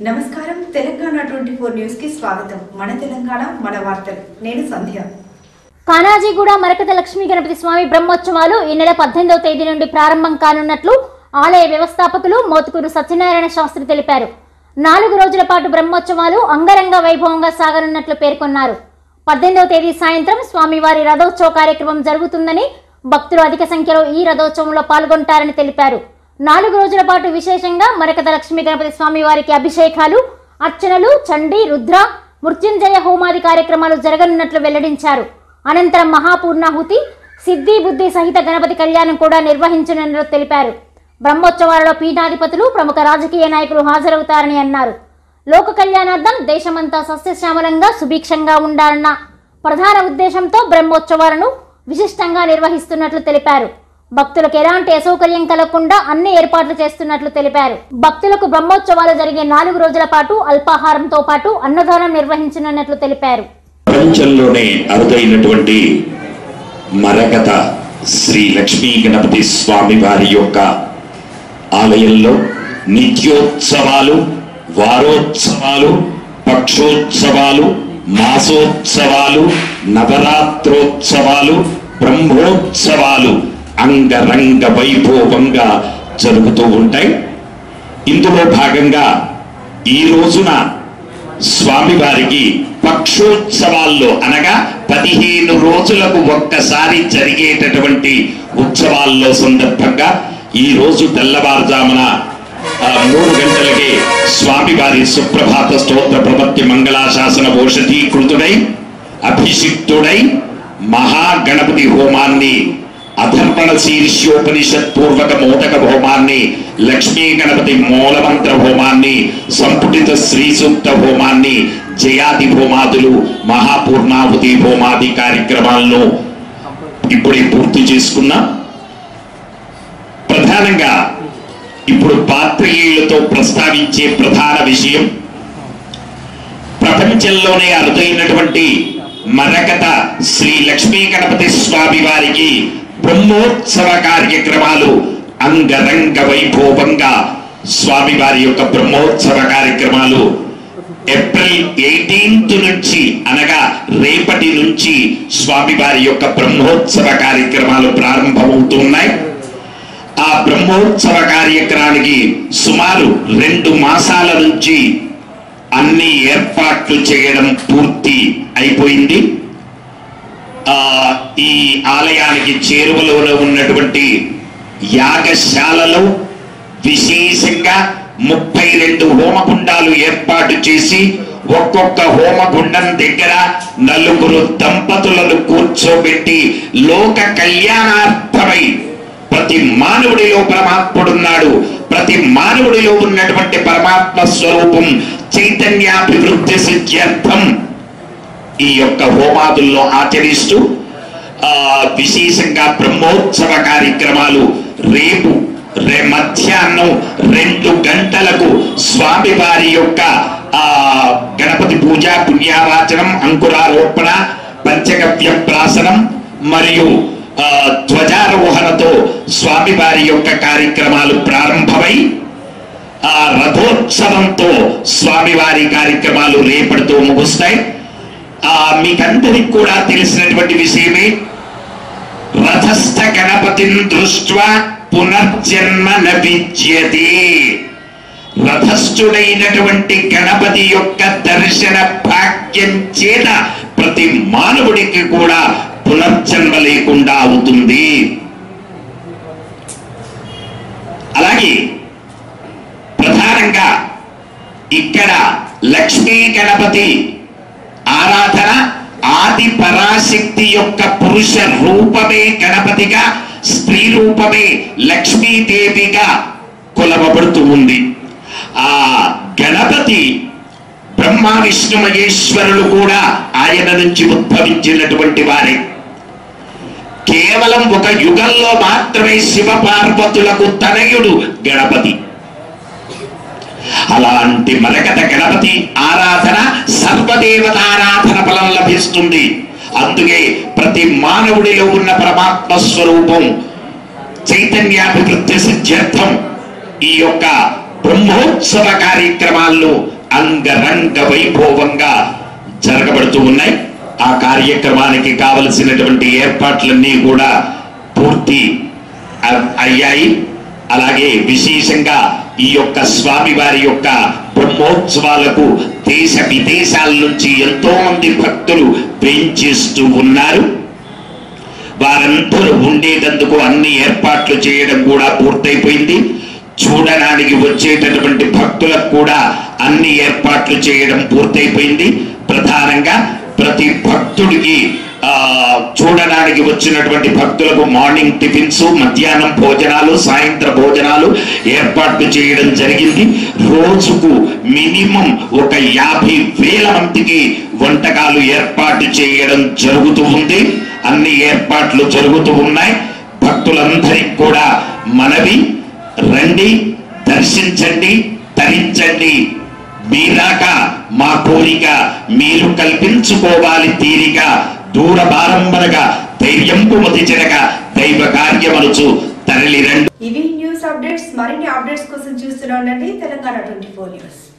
నమస్కారం Telangana twenty four news కి స్వాగతం మన తెలంగాణ మన వార్తలు నేను సంధ్య కానాజీగూడ మరకత లక్ష్మీ గణపతి స్వామి బ్రహ్మోత్సవాలు ఈ నెల పద్దెనిమిదవ తేదీ నుండి ప్రారంభం కానున్నట్లు ఆలయ వ్యవస్థాపకులు మోతుకూరు సత్యనారాయణ శాస్త్రి తెలిపారు నాలుగు రోజుల పాటు బ్రహ్మోత్సవాలు అంగరంగ వైభవంగా సాగనున్నట్లు పేర్కొన్నారు పద్దెనిమిదవ తేదీ సాయంత్రం స్వామివారి రథోత్సవ కార్యక్రమం జరుగుతుందని భక్తులు అధిక సంఖ్యలో ఈ రథోత్సవంలో పాల్గొంటారని తెలిపారు నాలుగు రోజుల పాటు విశేషంగా మరకత లక్ష్మీ గణపతి స్వామి వారికి అభిషేకాలు అర్చనలు చండీ రుద్ర మృత్యుంజయ హోమాది కార్యక్రమాలు జరగనున్నట్లు వెల్లడించారు అనంతరం మహాపూర్ణాహుతి సిద్ధి బుద్ధి సహిత గణపతి కళ్యాణం కూడా నిర్వహించనున్నట్లు తెలిపారు బ్రహ్మోత్సవాలలో పీఠాధిపతులు ప్రముఖ రాజకీయ నాయకులు హాజరవుతారని అన్నారు లోక కళ్యాణార్థం దేశమంతా సస్యశ్యామలంగా సుభిక్షంగా ఉండాలన్న ప్రధాన ఉద్దేశంతో బ్రహ్మోత్సవాలను విశిష్టంగా నిర్వహిస్తున్నట్లు తెలిపారు భక్తులకు ఎలాంటి అసౌకర్యం కలగకుండా అన్ని ఏర్పాట్లు చేస్తున్నట్లు తెలిపారు భక్తులకు బ్రహ్మోత్సవాలు జరిగే నాలుగు రోజుల పాటు అల్పాహారంతో పాటు అన్నదానం నిర్వహించనున్నట్లు తెలిపారు ప్రపంచంలోనే అరుదైనటువంటి మరకత శ్రీ లక్ష్మీ గణపతి స్వామి వారి యొక్క ఆలయంలో నిత్యోత్సవాలు వారోత్సవాలు పక్షోత్సవాలు మాసోత్సవాలు నవరాత్రోత్సవాలు బ్రహ్మోత్సవాలు అంగరంగ వైభవంగా జరుగుతూ ఉంటాయి ఇందులో భాగంగా ఈ రోజున స్వామివారికి పక్షోత్సవాల్లో అనగా పదిహేను రోజులకు ఒక్కసారి జరిగేటటువంటి ఉత్సవాల్లో సందర్భంగా ఈ రోజు తెల్లవారుజామున ఆ, మూడు గంటలకే స్వామివారి సుప్రభాత స్తోత్ర ప్రపత్తి మంగళాశాసన ఓషధీకృతుడై అభిషిక్తుడై మహాగణపతి హోమాన్ని అధర్పణ శీర్షోపనిషత్ పూర్వక మోదక హోమాన్ని లక్ష్మీ గణపతి మూలమంత్ర హోమాన్ని సంపుటిత శ్రీ సూక్త హోమాన్ని జయాది హోమాదులు మహాపూర్ణాహుతి హోమాది కార్యక్రమాలను ఇప్పుడే పూర్తి చేసుకున్నాం ప్రధానంగా ఇప్పుడు పాత్రికేయులతో ప్రస్తావించే ప్రధాన విషయం ప్రపంచంలోనే అరుదైనటువంటి మరకత శ్రీ లక్ష్మీ గణపతి స్వామి వారికి బ్రహ్మోత్సవ కార్యక్రమాలు అంగరంగ వైభవంగా స్వామి వారి యొక్క బ్రహ్మోత్సవ కార్యక్రమాలు ఏప్రిల్ ఎయిటీన్త్ నుంచి అనగా రేపటి నుంచి స్వామి వారి యొక్క బ్రహ్మోత్సవ కార్యక్రమాలు ప్రారంభమవుతున్నాయి ఆ బ్రహ్మోత్సవ కార్యక్రమానికి సుమారు రెండు మాసాల నుంచి అన్ని ఏర్పాట్లు చేయడం పూర్తి అయిపోయింది ఆ ఈ ఆలయానికి చేరువలో ఉన్నటువంటి యాగశాలలో విశేషంగా ముప్పై రెండు హోమగుండాలు ఏర్పాటు చేసి ఒక్కొక్క హోమగుండం దగ్గర నలుగురు దంపతులను కూర్చోబెట్టి లోక కళ్యాణార్థమై ప్రతి మానవుడిలో పరమాత్ముడున్నాడు ప్రతి మానవుడిలో ఉన్నటువంటి పరమాత్మ స్వరూపం చైతన్యాభివృద్ధి సిద్ధ్యర్థం ఈ యొక్క హోమాదుల్లో ఆచరిస్తూ ఆ విశేషంగా బ్రహ్మోత్సవ కార్యక్రమాలు రేపు రే మధ్యాహ్నం రెండు గంటలకు స్వామివారి యొక్క ఆ గణపతి పూజ పుణ్యావాచనం అంకురారోపణ పంచగవ్య ప్రాసనం మరియు ఆ, ధ్వజారోహణతో స్వామివారి యొక్క కార్యక్రమాలు ప్రారంభమై ఆ రథోత్సవంతో స్వామివారి కార్యక్రమాలు రేపటితో ముగుస్తాయి ఆ మీకందరికి కూడా తెలిసినటువంటి విషయమే రథస్థ గణపతిని దృష్ట్వా పునర్జన్మ న విద్యతే రథస్థుడైనటువంటి గణపతి యొక్క దర్శన భాగ్యం చేత ప్రతి మానవుడికి కూడా పునర్జన్మ లేకుండా అవుతుంది అలాగే ప్రధానంగా ఇక్కడ లక్ష్మీ గణపతి ఆరాధన ఆది పరాశక్తి యొక్క పురుష రూపమే గణపతిగా స్త్రీ రూపమే లక్ష్మీదేవిగా కొలవబడుతూ ఉంది ఆ గణపతి బ్రహ్మ విష్ణు మహేశ్వరులు కూడా ఆయన నుంచి ఉద్భవించినటువంటి వారే కేవలం ఒక యుగంలో మాత్రమే శివ పార్వతులకు తనయుడు గణపతి అలాంటి మరకత గణపతి ఆరాధన సర్వదేవత ఆరాధన ఫలం లభిస్తుంది అందుకే ప్రతి మానవుడిలో ఉన్న పరమాత్మ స్వరూపం చైతన్యాభివృద్ధి సిద్ధ్యర్థం ఈ యొక్క బ్రహ్మోత్సవ కార్యక్రమాల్లో అంగరంగ వైభవంగా జరగబడుతూ ఉన్నాయి ఆ కార్యక్రమానికి కావలసినటువంటి ఏర్పాట్లన్నీ కూడా పూర్తి అ- అయ్యాయి అలాగే విశేషంగా ఈ యొక్క స్వామివారి యొక్క బ్రహ్మోత్సవాలకు దేశ విదేశాల నుంచి ఎంతో మంది భక్తులు వేంచేస్తూ ఉన్నారు వారందరూ ఉండేటందుకు అన్ని ఏర్పాట్లు చేయడం కూడా పూర్తయిపోయింది చూడడానికి వచ్చేటటువంటి భక్తులకు కూడా అన్ని ఏర్పాట్లు చేయడం పూర్తయిపోయింది ప్రధానంగా ప్రతి భక్తుడికి ఆ, చూడడానికి వచ్చినటువంటి భక్తులకు మార్నింగ్ టిఫిన్స్ మధ్యాహ్నం భోజనాలు సాయంత్ర భోజనాలు ఏర్పాట్లు చేయడం జరిగింది రోజుకు మినిమం ఒక యాభై వేల మందికి వంటకాలు ఏర్పాటు చేయడం జరుగుతూ ఉంది అన్ని ఏర్పాట్లు జరుగుతూ ఉన్నాయి భక్తులందరికీ కూడా మనవి రండి దర్శించండి తరించండి మీరాక మా కోరిక మీరు కల్పించుకోవాలి తీరిక దూర బారంబరగా ధైర్యంపు మతి చెరగ దైవ కార్యమనుచు తరలి రండి ఇవి న్యూస్ అప్డేట్స్ మరిన్ని అప్డేట్స్ కోసం చూస్తూనే ఉండండి తెలంగాణ ట్వంటీ ఫోర్ న్యూస్